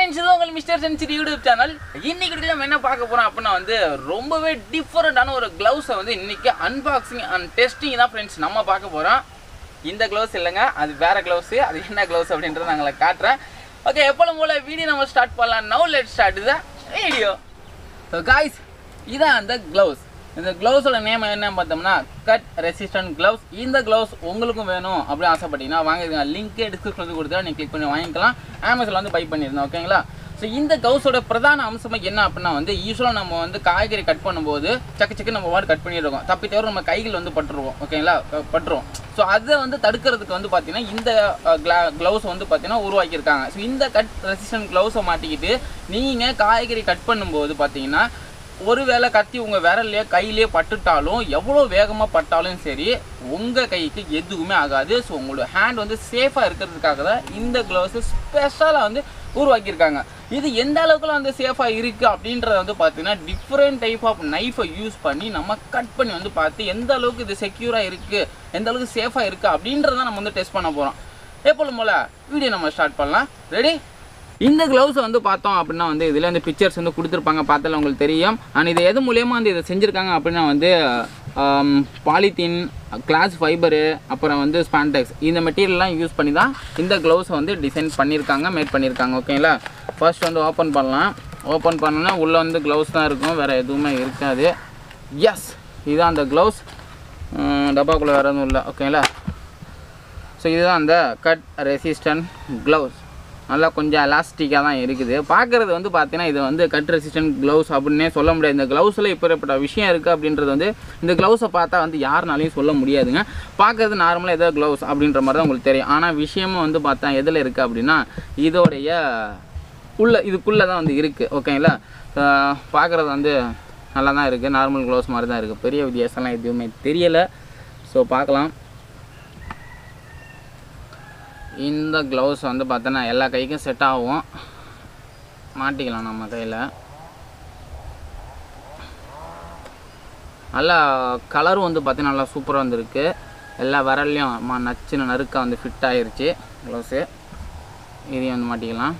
Friends இது உங்கள் mister Sensity YouTube channel இன்னைக்கு வீடியோ நம்ம என்ன பார்க்க போறோம் அப்படின்னா வந்து ரொம்பவே டிஃப்ரெண்டான ஒரு க்ளவுஸை வந்து இன்னைக்கு அன்பாக்சிங் அண்ட் டெஸ்டிங் தான் ஃப்ரெண்ட்ஸ் நம்ம பார்க்க போறோம் இந்த க்ளவுஸ் இல்லைங்க அது வேற க்ளவுஸ் அது என்ன க்ளவுஸ் அப்படின்றத நான் உங்களுக்கு காட்டுறேன் ஓகே எப்போதும் போல வீடியோ நம்ம ஸ்டார்ட் பண்ணலாம் now let start the video so guys இதான் அந்த க்ளவுஸ் இந்த க்ளவுஸோட நேம் என்ன பார்த்தோம்னா கட் ரெசிஸ்டன்ட் க்ளவுஸ் இந்த க்ளவுஸ் உங்களுக்கும் வேணும் அப்படின்னு ஆசைப்பட்டீங்கன்னா வாங்கிருங்க லிங்க் டிஸ்கிரிப்ஷன் கொடுத்தா நீங்கள் கிளிக் பண்ணி வாங்கிக்கலாம் அமேசானில் வந்து பை பண்ணியிருந்தோம் ஓகேங்களா ஸோ இந்த க்ளவுஸோட பிரதான அம்சம் என்ன அப்படின்னா வந்து யூஸ்வலாக நம்ம வந்து காய்கறி கட் பண்ணும்போது சக்கு சக்கு நம்ம வார்டு கட் பண்ணிடுவோம் தப்பி தவிர நம்ம கைகள் வந்து பட்டுருவோம் ஓகேங்களா க- பட்டுருவோம் ஸோ அதை வந்து தடுக்கிறதுக்கு வந்து பார்த்தீங்கன்னா இந்த க்ளவுஸ் வந்து பார்த்தீங்கன்னா உருவாக்கியிருக்காங்க ஸோ இந்த கட் ரெசிஸ்டன்ட் க்ளவுஸை மாட்டிக்கிட்டு நீங்கள் காய்கறி கட் பண்ணும்போது பார்த்தீங்கன்னா ஒருவேளை கத்தி உங்கள் விரல்லையோ கையிலேயே பட்டுட்டாலும் எவ்வளோ வேகமாக பட்டாலும் சரி உங்கள் கைக்கு எதுவுமே ஆகாது ஸோ உங்களோட ஹேண்ட் வந்து சேஃபாக இருக்கிறதுக்காக தான் இந்த க்ளவுஸு ஸ்பெஷலாக வந்து உருவாக்கியிருக்காங்க இது எந்த அளவுக்குலாம் வந்து சேஃபாக இருக்குது அப்படின்றத வந்து பார்த்தீங்கன்னா டிஃப்ரெண்ட் டைப் ஆஃப் நைஃபை யூஸ் பண்ணி நம்ம கட் பண்ணி வந்து பார்த்து எந்த அளவுக்கு இது செக்யூராக இருக்குது எந்த அளவுக்கு சேஃபாக இருக்குது அப்படின்றத நம்ம வந்து டெஸ்ட் பண்ண போகிறோம் எப்பொழுது போல வீடியோ நம்ம ஸ்டார்ட் பண்ணலாம் ரெடி இந்த க்ளவுஸ் வந்து பார்த்தோம் அப்படின்னா வந்து இதில் வந்து பிக்சர்ஸ் வந்து கொடுத்துருப்பாங்க பார்த்தால உங்களுக்கு தெரியும் அண்ட் இது எது மூலியமாக வந்து இதை செஞ்சுருக்காங்க அப்படின்னா வந்து பாலித்தீன் கிளாஸ் ஃபைபரு அப்புறம் வந்து ஸ்பான்டெக்ஸ் இந்த மெட்டீரியல்லாம் யூஸ் பண்ணி தான் இந்த க்ளவுஸை வந்து டிசைன் பண்ணியிருக்காங்க மேட் பண்ணியிருக்காங்க ஓகேங்களா ஃபர்ஸ்ட் வந்து ஓப்பன் பண்ணலாம் ஓப்பன் பண்ணோன்னா உள்ளே வந்து க்ளவுஸ் தான் இருக்கும் வேறு எதுவுமே இருக்காது எஸ் இதுதான் அந்த க்ளவுஸ் டப்பாக்குள்ளே வேறு எதுவும் இல்லை ஓகேங்களா ஸோ இதுதான் அந்த கட் ரெசிஸ்டன்ட் க்ளவுஸ் நல்லா கொஞ்சம் எலாஸ்டிக்காக தான் இருக்குது பார்க்குறது வந்து பார்த்தீங்கன்னா இது வந்து கட் ரெசிஸ்டன்ட் க்ளவுஸ் அப்படின்னே சொல்ல முடியாது இந்த க்ளவுஸில் இப்படிப்பட்ட விஷயம் இருக்குது அப்படின்றது வந்து இந்த க்ளவுஸை பார்த்தா வந்து யாருனாலையும் சொல்ல முடியாதுங்க பார்க்குறது நார்மலாக ஏதோ க்ளவுஸ் அப்படின்ற மாதிரி தான் உங்களுக்கு தெரியும் ஆனால் விஷயமும் வந்து பார்த்தா எதில் இருக்குது அப்படின்னா இதோடைய உள்ள இதுக்குள்ளே தான் வந்து இருக்குது ஓகேங்களா பார்க்குறது வந்து நல்லா தான் இருக்குது நார்மல் க்ளவுஸ் மாதிரி தான் இருக்குது பெரிய வித்தியாசம்லாம் எதுவுமே தெரியலை ஸோ பார்க்கலாம் இந்த க்ளவுஸ் வந்து பார்த்தோன்னா எல்லா கைக்கும் செட் ஆகும் மாட்டிக்கலாம் நம்ம கையில் நல்லா கலரும் வந்து பார்த்தீங்கன்னா நல்லா சூப்பராக வந்திருக்கு எல்லா விரல்லையும் அம்மா நச்சுன்னு நறுக்க வந்து ஃபிட் ஆயிருச்சு க்ளவுஸு இதையும் வந்து மாட்டிக்கலாம்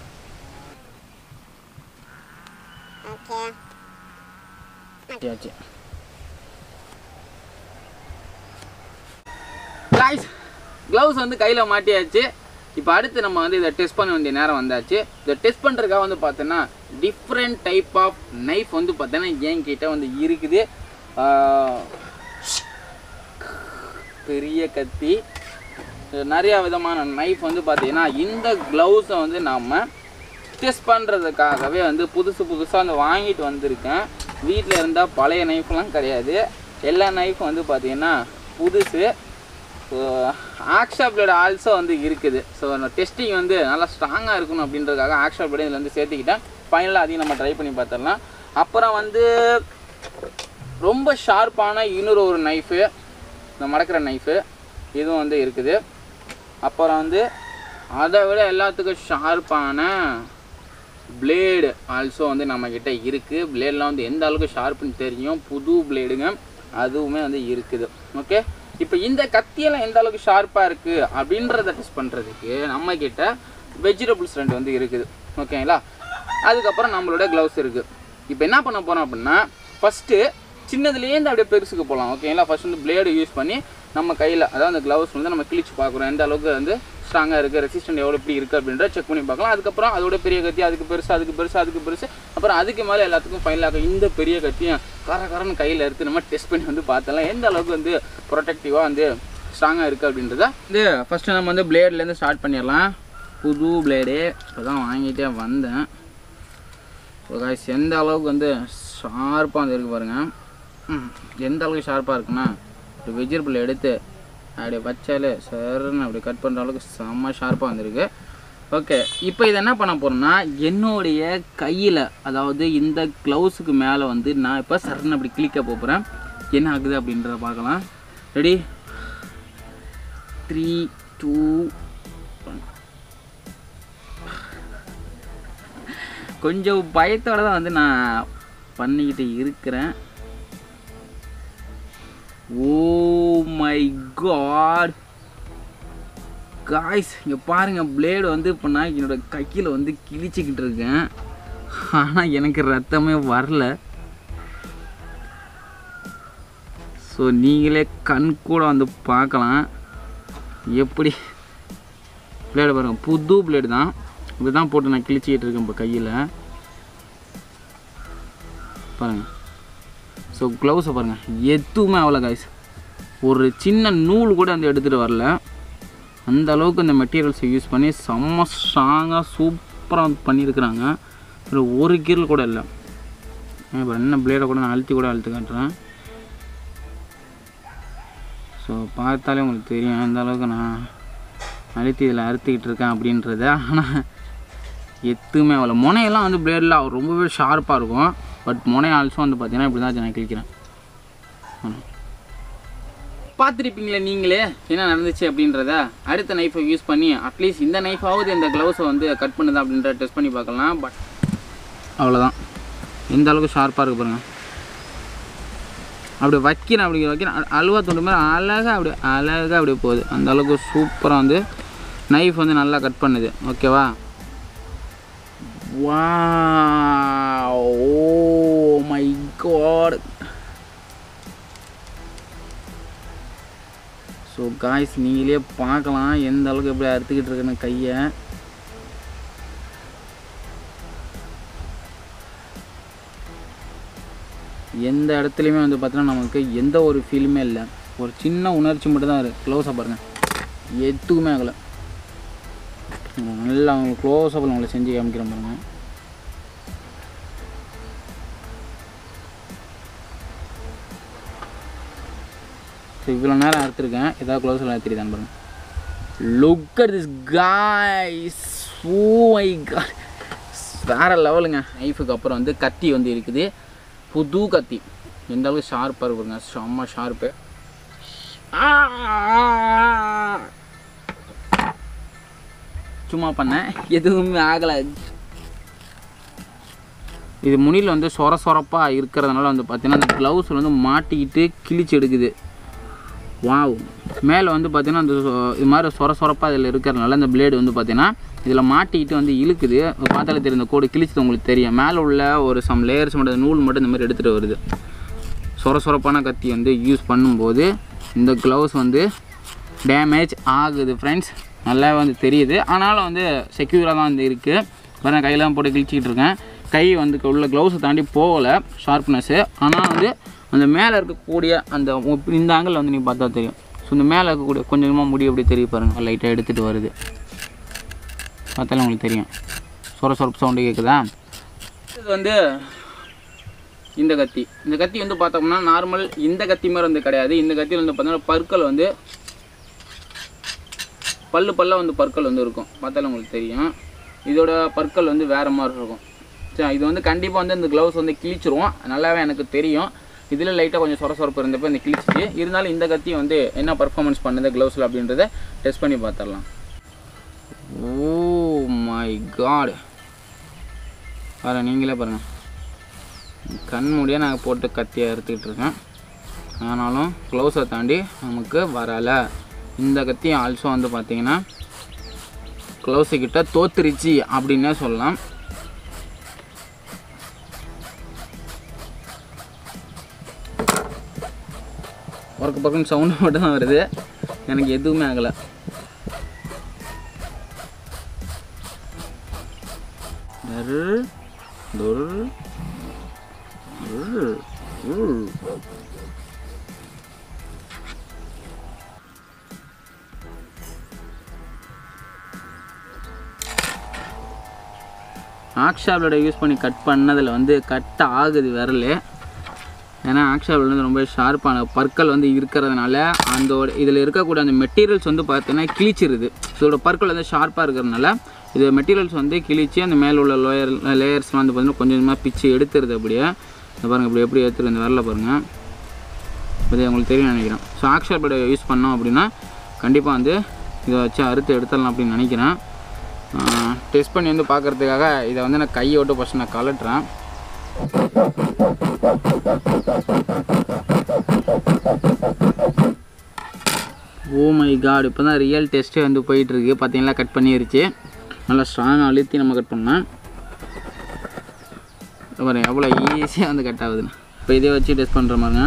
ஓகே மாட்டியாச்சு கைஸ் க்ளவுஸ் வந்து கையில் மாட்டியாச்சு இப்போ அடுத்து நம்ம வந்து இதை டெஸ்ட் பண்ண வேண்டிய நேரம் வந்தாச்சு இதை டெஸ்ட் பண்ணுறதுக்காக வந்து பார்த்தோன்னா டிஃப்ரெண்ட் டைப் ஆஃப் நைஃப் வந்து பார்த்தோன்னா என்கிட்ட வந்து இருக்குது ஆஹ், பெரிய கத்தி நிறையா விதமான நைஃப் வந்து பார்த்தீங்கன்னா இந்த க்ளவுஸை வந்து நாம் டெஸ்ட் பண்ணுறதுக்காகவே வந்து புதுசு புதுசாக வந்து வாங்கிட்டு வந்திருக்கேன் வீட்டில் இருந்தால் பழைய நைஃப்லாம் கிடையாது எல்லா நைஃபும் வந்து பார்த்தீங்கன்னா புதுசு ஸோ ஆக்ஷா பிளேட் ஆல்சோ வந்து இருக்குது ஸோ டெஸ்டிங் வந்து நல்லா ஸ்ட்ராங்காக இருக்கணும் அப்படின்றதுக்காக ஆக்ஷா பிளேட் இதில் வந்து சேர்த்துக்கிட்டேன் ஃபைனலாக அதையும் நம்ம ட்ரை பண்ணி பார்த்துடலாம் அப்புறம் வந்து ரொம்ப ஷார்ப்பான இன்னொரு ஒரு நைஃபு இந்த மடக்கிற நைஃபு இதுவும் வந்து இருக்குது அப்புறம் வந்து அதை விட எல்லாத்துக்கும் ஷார்ப்பான பிளேடு ஆல்சோ வந்து நம்மக்கிட்ட இருக்குது பிளேட்லாம் வந்து எந்த அளவுக்கு ஷார்ப்புன்னு தெரியும் புது பிளேடுங்க அதுவுமே வந்து இருக்குது ஓகே இப்போ இந்த கத்தியெல்லாம் எந்த அளவுக்கு ஷார்ப்பாக இருக்குது அப்படின்றத டெஸ்ட் பண்ணுறதுக்கு நம்மக்கிட்ட வெஜிடபிள்ஸ் ரெண்டு வந்து இருக்குது ஓகேங்களா அதுக்கப்புறம் நம்மளோட க்ளவுஸ் இருக்குது இப்போ என்ன பண்ண போகிறோம் அப்படின்னா ஃபஸ்ட்டு சின்னதுலேருந்து அப்படியே பெருசுக்கு போகலாம் ஓகேங்களா ஃபர்ஸ்ட் வந்து பிளேடு யூஸ் பண்ணி நம்ம கையில் அதாவது அந்த க்ளவுஸ் வந்து நம்ம கிழிச்சு பார்க்குறோம் எந்த அளவுக்கு வந்து ஸ்ட்ராங்காக இருக்குது ரெசிஸ்டன்ட் எவ்வளோ எப்படி இருக்குது அப்படின்றத செக் பண்ணி பார்க்கலாம் அதுக்கப்புறம் அதோட பெரிய கத்தி அதுக்கு பெருசு அதுக்கு பெருசு அதுக்கு பெருசு அப்புறம் அதுக்கு மேலே எல்லாத்துக்கும் ஃபைனலாக இந்த பெரிய கத்தியும் கர கரன்னு கையில் எடுத்து நம்ம டெஸ்ட் பண்ணி வந்து பார்த்தலாம் எந்த அளவுக்கு வந்து ப்ரொடெக்டிவாக வந்து ஸ்ட்ராங்காக இருக்குது அப்படின்றத வந்து ஃபஸ்ட்டு நம்ம வந்து பிளேட்லேருந்து ஸ்டார்ட் பண்ணிடலாம் புது பிளேடு இப்போ தான் வாங்கிட்டே வந்தேன் ஸோ காய்ஸ் எந்த அளவுக்கு வந்து ஷார்ப்பாக வந்து இருக்கு பாருங்கள் ம், எந்த அளவுக்கு ஷார்ப்பாக இருக்குன்னா ஒரு வெஜிடபிள் எடுத்து அப்படியே வச்சாலே சருன்னு அப்படி கட் பண்ணுற அளவுக்கு செம்ம ஷார்ப்பாக வந்திருக்கு ஓகே இப்போ இதை என்ன பண்ண போகிறேன்னா என்னுடைய கையில் அதாவது இந்த க்ளவுஸுக்கு மேலே வந்து நான் இப்போ சருன்னு அப்படி கிளிக்க போகிறேன் என்ன ஆகுது அப்படின்றத பார்க்கலாம் ரெடி த்ரீ டூ கொஞ்சம் பயத்தோட தான் வந்து நான் பண்ணிக்கிட்டு இருக்கிறேன் ஓ மை காட் காய்ஸ் இங்கே பாருங்கள் பிளேடு வந்து இப்போ நான் என்னோட கையில் வந்து கிழிச்சிக்கிட்டு இருக்கேன் ஆனால் எனக்கு ரத்தமே வரல ஸோ நீங்களே கண் கூட வந்து பார்க்கலாம் எப்படி பிளேடு பாருங்கள் புது பிளேடு தான் இதுதான் போட்டு நான் கிழிச்சிக்கிட்டு இருக்கேன் இப்போ கையில் பாருங்கள் ஸோ க்ளவுஸை பாருங்கள் எதுவுமே அவ்வளோ காய்ஸ் ஒரு சின்ன நூல் கூட வந்து எடுத்துகிட்டு வரல அந்த அளவுக்கு இந்த மெட்டீரியல்ஸை யூஸ் பண்ணி செம்ம ஸ்ட்ராங்காக சூப்பராக பண்ணியிருக்கிறாங்க இதில் ஒரு கீரல் கூட இல்லை இப்போ என்ன பிளேடை கூட நான் அழுத்தி கூட அழுத்தி காட்டுறேன் ஸோ பார்த்தாலே உங்களுக்கு தெரியும் எந்த அளவுக்கு நான் அழுத்தி இதில் அறுத்திக்கிட்டு இருக்கேன் அப்படின்றத ஆனால் எதுவுமே அவ்வளோ முனையெல்லாம் வந்து பிளேடில் ரொம்பவே ஷார்ப்பாக இருக்கும் பட் முனை ஆல்சோ வந்து பார்த்தீங்கன்னா இப்படி தான் நான் கிழிக்கிறேன் பார்த்துருப்பீங்களே நீங்களே என்ன நடந்துச்சு அப்படின்றத அடுத்த நைஃபை யூஸ் பண்ணி அட்லீஸ்ட் இந்த நைஃபாவது இந்த க்ளவுஸை வந்து கட் பண்ணுதா அப்படின்றத டெஸ்ட் பண்ணி பார்க்கலாம் பட் அவ்வளோதான் எந்த அளவுக்கு ஷார்ப்பாக இருக்கு பாருங்க அப்படி வைக்கிறேன் அப்படி வைக்கிறேன் அ- அல்வா துண்டு மாதிரி அழகாக அப்படி அழகாக அப்படியே போகுது அந்த அளவுக்கு சூப்பராக வந்து நைஃப் வந்து நல்லா கட் பண்ணுது ஓகேவா வா oh my God so guys நீங்களே பார்க்கலாம் எந்த அளவுக்கு எப்படி அறுத்துக்கிட்டு இருக்குன்னு கையை எந்த இடத்துலையுமே வந்து பார்த்தீங்கன்னா நமக்கு எந்த ஒரு ஃபீலுமே இல்லை ஒரு சின்ன உணர்ச்சி மட்டும் தான் இருக்குது க்ளோஸாக பாருங்கள் எதுவுமே ஆகலை நல்லா அவங்க க்ளோஸ்அப்பில் உங்களை செஞ்சு காமிக்கிறேன் பாருங்க ஸோ இவ்வளோ நேரம் அறுத்துருக்கேன் ஏதாவது க்ளோஸில் அறுத்திருக்கான் பாருங்க look at this guys oh my God வேறு லெவலுங்க நைஃபுக்கு அப்புறம் வந்து கத்தி வந்து இருக்குது புது கத்தி எந்த அளவுக்கு ஷார்ப்பாக இருக்குங்க செம்ம ஷார்ப்பு சும்மா பண்ணேன் எதுவுமே ஆகலை இது முனியில் வந்து சொர சொரப்பாக இருக்கிறதுனால வந்து பார்த்தீங்கன்னா அந்த க்ளவுஸில் வந்து மாட்டிக்கிட்டு கிழிச்சு எடுக்குது வாவ் மேலே வந்து பார்த்தீங்கன்னா அந்த சொ- இது மாதிரி சொர சொரப்பாக இதில் இருக்கிறதுனால இந்த பிளேடு வந்து பார்த்தீங்கன்னா இதில் மாட்டிக்கிட்டு வந்து இழுக்குது பார்த்தாலே தெரியும் இந்த கோடு கிழிச்சது உங்களுக்கு தெரியும் மேலே உள்ள ஒரு சம் லேயர்ஸ் மட்டும் நூல் மட்டும் இந்த மாதிரி எடுத்துகிட்டு வருது சொர சொரப்பான கத்தி வந்து யூஸ் பண்ணும்போது இந்த க்ளவுஸ் வந்து டேமேஜ் ஆகுது ஃப்ரெண்ட்ஸ் நல்லா வந்து தெரியுது ஆனாலும் வந்து செக்யூராக தான் வந்து இருக்குது பாருங்க கையில் தான் போட்டு கிழிச்சிக்கிட்டு இருக்கேன் கை வந்து உள்ள க்ளவுஸை தாண்டி போகலை ஷார்ப்னஸ்ஸு ஆனால் வந்து அந்த மேலே இருக்கக்கூடிய அந்த உப்- இந்த ஆங்கிள் வந்து நீங்கள் பார்த்தா தெரியும் ஸோ இந்த மேலே இருக்கக்கூடிய கொஞ்சம் கொஞ்சமாக முடி எப்படி தெரியும் பாருங்கள் லைட்டாக எடுத்துகிட்டு வருது பார்த்தாலே உங்களுக்கு தெரியும் சொர சொரப்பு சவுண்டு கேட்குதா இது வந்து இந்த கத்தி இந்த கத்தி வந்து பார்த்தோம்னா நார்மல் இந்த கத்தி மாதிரி வந்து கிடையாது இந்த கத்தியில் வந்து பார்த்தோம்னா பற்கள் வந்து பல்லு பல்ல வந்து பற்கள் வந்து இருக்கும் பார்த்தாலும் உங்களுக்கு தெரியும் இதோட பற்கள் வந்து வேறு மாதிரி இருக்கும் சரி இது வந்து கண்டிப்பாக வந்து இந்த க்ளவுஸ் வந்து கிழிச்சிரும் நல்லாவே எனக்கு தெரியும் இதில் லைட்டாக கொஞ்சம் சொர சொரப்பு இருந்தப்போ இந்த கிழிச்சிச்சு இருந்தாலும் இந்த கத்தி வந்து என்ன பர்ஃபார்மன்ஸ் பண்ணுது க்ளவுஸில் அப்படின்றத டெஸ்ட் பண்ணி பார்த்துடலாம் ஓ மை காட் பாரு நீங்களே பாருங்கள் கண் மூடியாக நான் போட்டு கத்தியை அறுத்துக்கிட்டு இருக்கேன் ஆனாலும் க்ளவுஸை தாண்டி நமக்கு வரலை இந்த கத்தி ஆல்சோ வந்து பார்த்தீங்கன்னா க்ளவுஸு கிட்ட தோத்துருச்சு அப்படின்னே சொல்லலாம் ஒர்க்கு பக்கம் சவுண்டு மட்டும் தான் வருது எனக்கு எதுவுமே ஆகலை டரு, துரு, துரு, துரு. ஆக்ஷா பிளேடை யூஸ் பண்ணி கட் பண்ணதில் வந்து கட் ஆகுது விரல் ஏன்னா ஆக்ஷா பிளேட் வந்து ரொம்ப ஷார்ப்பான பற்கள் வந்து இருக்கிறதுனால அந்த இதில் இருக்கக்கூடிய அந்த மெட்டீரியல்ஸ் வந்து பார்த்தீங்கன்னா கிழிச்சிருது இதோட பற்கள் வந்து ஷார்ப்பாக இருக்கிறதுனால இது மெட்டீரியல்ஸ் வந்து கிழிச்சு அந்த மேலே உள்ள லோயர் லேயர்ஸ்லாம் வந்து பார்த்தீங்கன்னா கொஞ்சம் கொஞ்சமாக பிச்சு எடுத்துருது அப்படியே இந்த பாருங்கள் இப்படி எப்படி எடுத்துரு இந்த விரல பாருங்கள் இது உங்களுக்கு தெரியும் நினைக்கிறேன் ஸோ ஆக்ஷா பிளேடை யூஸ் பண்ணோம் அப்படின்னா கண்டிப்பாக வந்து இதை வச்சு அறுத்து எடுத்துடலாம் அப்படின்னு நினைக்கிறேன் டெஸ்ட் பண்ணி வந்து பார்க்குறதுக்காக இதை வந்து நான் கையை விட்டு ஃபஸ்ட் நான் கலட்டுறேன் ஓ மை காட் இப்போ தான் ரியல் டெஸ்ட்டே வந்து போயிட்டுருக்கு பார்த்தீங்களா கட் பண்ணிருச்சு நல்லா ஸ்ட்ராங்காக அழுத்தி நம்ம கட் பண்ணேன் பாருங்க எவ்வளோ ஈஸியாக வந்து கட் ஆகுதுன்னு இப்போ இதே வச்சு டெஸ்ட் பண்ணுற மாதிரிங்க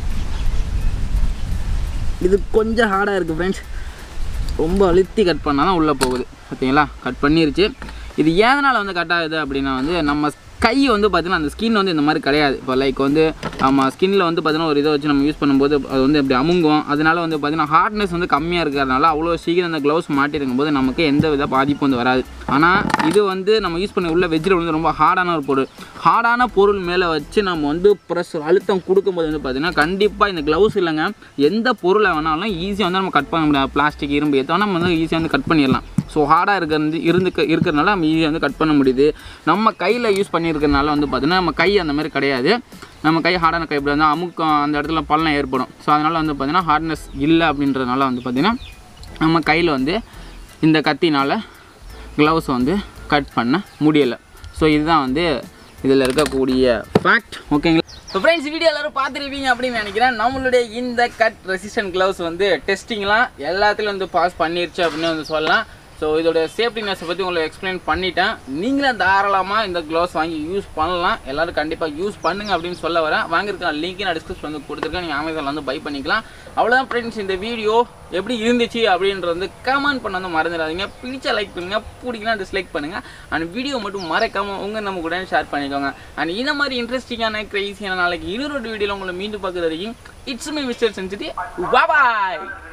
இது கொஞ்சம் ஹார்டாக இருக்குது ஃப்ரெண்ட்ஸ் ரொம்ப அழுத்தி கட் பண்ணால் தான் உள்ளே போகுது பார்த்தீங்களா கட் பண்ணிருச்சு இது ஏதனால் வந்து கட் ஆகுது அப்படின்னா வந்து நம்ம கை வந்து பார்த்தீங்கன்னா அந்த ஸ்கின் வந்து இந்த மாதிரி கிடையாது இப்போ லைக் வந்து நம்ம ஸ்கின்னில் வந்து பார்த்தீங்கன்னா ஒரு இதை வச்சு நம்ம யூஸ் பண்ணும்போது அது வந்து அப்படி அமுங்கும் அதனால வந்து பார்த்தீங்கன்னா ஹார்ட்னஸ் வந்து கம்மியாக இருக்கிறதுனால அவ்வளோ சீக்கிரம் அந்த க்ளவுஸ் மாட்டிருக்கும் போது நமக்கு எந்த வித பாதிப்பும் வந்து வராது ஆனால் இது வந்து நம்ம யூஸ் பண்ண உள்ள வெஜ்ஜில் வந்து ரொம்ப ஹார்டான ஒரு பொருள் ஹார்டான பொருள் மேலே வச்சு நம்ம வந்து ப்ரெஸ் அழுத்தம் கொடுக்கும்போது வந்து பார்த்தீங்கன்னா கண்டிப்பாக இந்த க்ளவுஸ் இல்லைங்க எந்த பொருளை வேணாலும் ஈஸியாக வந்து நம்ம கட் பண்ண முடியாது பிளாஸ்டிக் இரும்பு எத்தனை நம்ம வந்து ஈஸியாக வந்து கட் பண்ணிடலாம் ஸோ ஹார்டாக இருக்கிறது இருந்துக்க இருக்கிறதுனால நம்ம ஈஸியாக வந்து கட் பண்ண முடியுது நம்ம கையில் யூஸ் பண்ணியிருக்கிறதுனால வந்து பார்த்தீங்கன்னா நம்ம கை அந்த மாதிரி கிடையாது நம்ம கை ஹார்டான கை இப்படி வந்து அமுக்கம் அந்த இடத்துல பள்ளம் ஏற்படும் ஸோ அதனால் வந்து பார்த்தீங்கன்னா ஹார்ட்னஸ் இல்லை அப்படின்றதுனால வந்து பார்த்தீங்கன்னா நம்ம கையில் வந்து இந்த கத்தினால் க்ளவுஸ் வந்து கட் பண்ண முடியலை ஸோ இதுதான் வந்து இதில் இருக்கக்கூடிய ஃபேக்ட் ஓகேங்களா இப்போ ஃப்ரெண்ட்ஸ் வீடியோ எல்லாரும் பார்த்துருப்பீங்க அப்படின்னு நினைக்கிறேன் நம்மளுடைய இந்த கட் ரெசிஸ்டன்ட் க்ளவுஸ் வந்து டெஸ்டிங்லாம் எல்லாத்துலேயும் வந்து பாஸ் பண்ணிருச்சு அப்படின்னு வந்து சொல்லலாம் ஸோ இதோட சேஃப்டினஸை பற்றி உங்களுக்கு எக்ஸ்பிளைன் பண்ணிட்டேன் நீங்களும் தாராளமாக இந்த க்ளவுஸ் வாங்கி யூஸ் பண்ணலாம் எல்லாரும் கண்டிப்பாக யூஸ் பண்ணுங்க அப்படின்னு சொல்ல வரேன் வாங்கியிருக்க லிங்க் நான் டிஸ்கிரிப்ஷன் வந்து கொடுத்துருக்கேன் நீங்கள் அமேசானில் வந்து பை பண்ணிக்கலாம் அவ்வளோதான் ஃப்ரெண்ட்ஸ் இந்த வீடியோ எப்படி இருந்துச்சு அப்படின்றது வந்து கமெண்ட் பண்ண வந்து மறந்துடாதீங்க பிடிச்ச லைக் பண்ணுங்க பிடிக்கலாம் டிஸ்லைக் பண்ணுங்க அண்ட் வீடியோ மட்டும் மறக்காம உங்க நம்ம கூட ஷேர் பண்ணிக்கோங்க அண்ட் இந்த மாதிரி இன்ட்ரெஸ்டிங்கான கிரேசியான நாளைக்கு இன்னொரு வீடியோவில் உங்களை மீண்டும் பார்க்குறது வரைக்கும் it's my mister Sensity bye